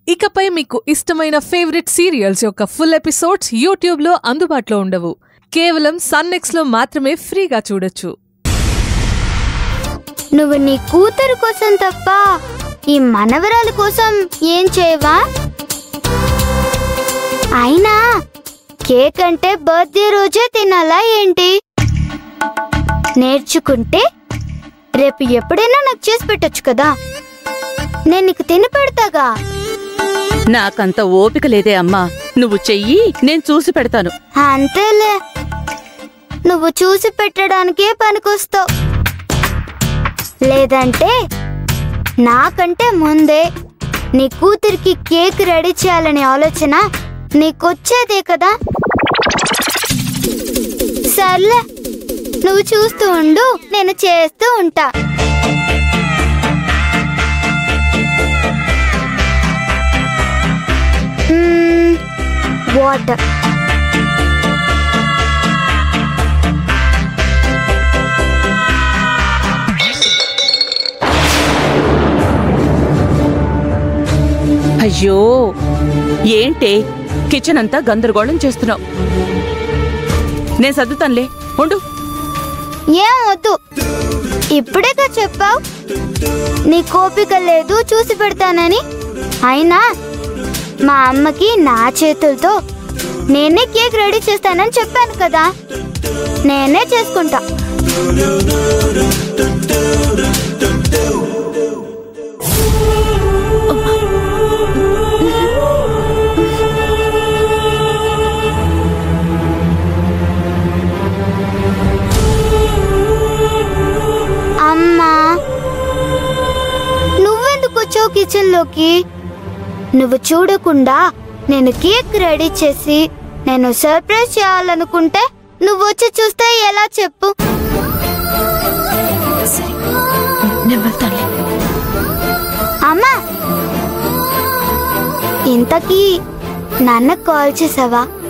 ఇకపై మీకు ఇష్టమైన ఫేవరెట్ సీరియల్స్ యొక్క ఫుల్ ఎపిసోడ్స్ యూట్యూబ్లో అందుబాటులో ఉండవు కేవలం సన్నెక్స్లో మాత్రమే ఫ్రీగా చూడొచ్చు నువ్వు నీ కూతురు కోసం తప్ప ఈ మనవరాలి కోసం ఏం చేయవా అయినా కేక్ అంటే బర్త్డే రోజే తినాలా ఏంటి నేర్చుకుంటే రేపు ఎప్పుడైనా నాకు చేసి పెట్టొచ్చు కదా నేను నీకు తిని పెడతాగా నాకంత ఓపిక లేదే అమ్మా నువ్వు చెయ్యి నేను చూసి పెడతాను అంతేలే నువ్వు చూసి పెట్టడానికే పనికొస్తావు లేదంటే నాకంటే ముందే నీ కూతురికి కేక్ రెడీ చేయాలనే ఆలోచన నీకొచ్చేదే కదా సర్లే నువ్వు చూస్తూ ఉండు నేను చేస్తూ ఉంటా వాటర్ అయ్యో ఏంటే కిచెన్ అంతా గందరగోళం చేస్తున్నావు నేను సర్దుతానులే ఉండు ఏం వద్దు ఇప్పుడేగా చెప్పావు నీ కోపిక లేదు చూసి పెడతానని అయినా మా అమ్మకి నా చేతులతో నేనే కేక్ రెడీ చేస్తానని చెప్పాను కదా నేనే చేసుకుంటా అమ్మా నువ్వెందుకు వచ్చావు కిచెన్లోకి నువ్వు చూడకుండా నేను కేక్ రెడీ చేసి నేను సర్ప్రైజ్ చేయాలనుకుంటే నువ్వు వచ్చి చూస్తే ఎలా చెప్పు నేను వెళ్తానులే అమ్మా ఇంతకీ నాన్నకు కాల్ చేసావా